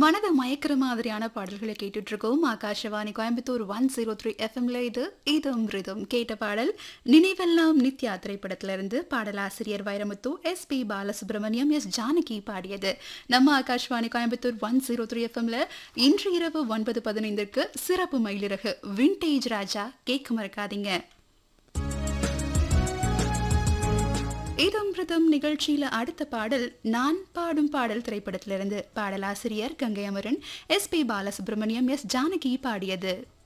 மனதை மயக்கிற மாதிரியான பாடல்களை கேட்டுட்டு இருக்கோம் Akashvani Coimbatore one zero three எஃப்எம்ல இது இதம் ரிதம் கேட்ட பாடல் நினைவெல்லாம் நித்யா திரைப்படத்திலிருந்து பாடலாசிரியர் Vairamuthu S P Balasubrahmanyam S Janaki பாடியது நம்ம Akashvani Coimbatore one zero three எஃப்எம்ல இன்று இரவு ஒன்பது பதினைந்திற்கு சிறப்பு மயிலிறகு விண்டேஜ் ராஜா கேட்க மறக்காதீங்க இதம் பிரதம் நிகழ்ச்சியில அடுத்த பாடல் நான் பாடும் பாடல் திரைப்படத்திலிருந்து பாடலாசிரியர் Gangai Amaran S P Balasubrahmanyam S Janaki பாடியது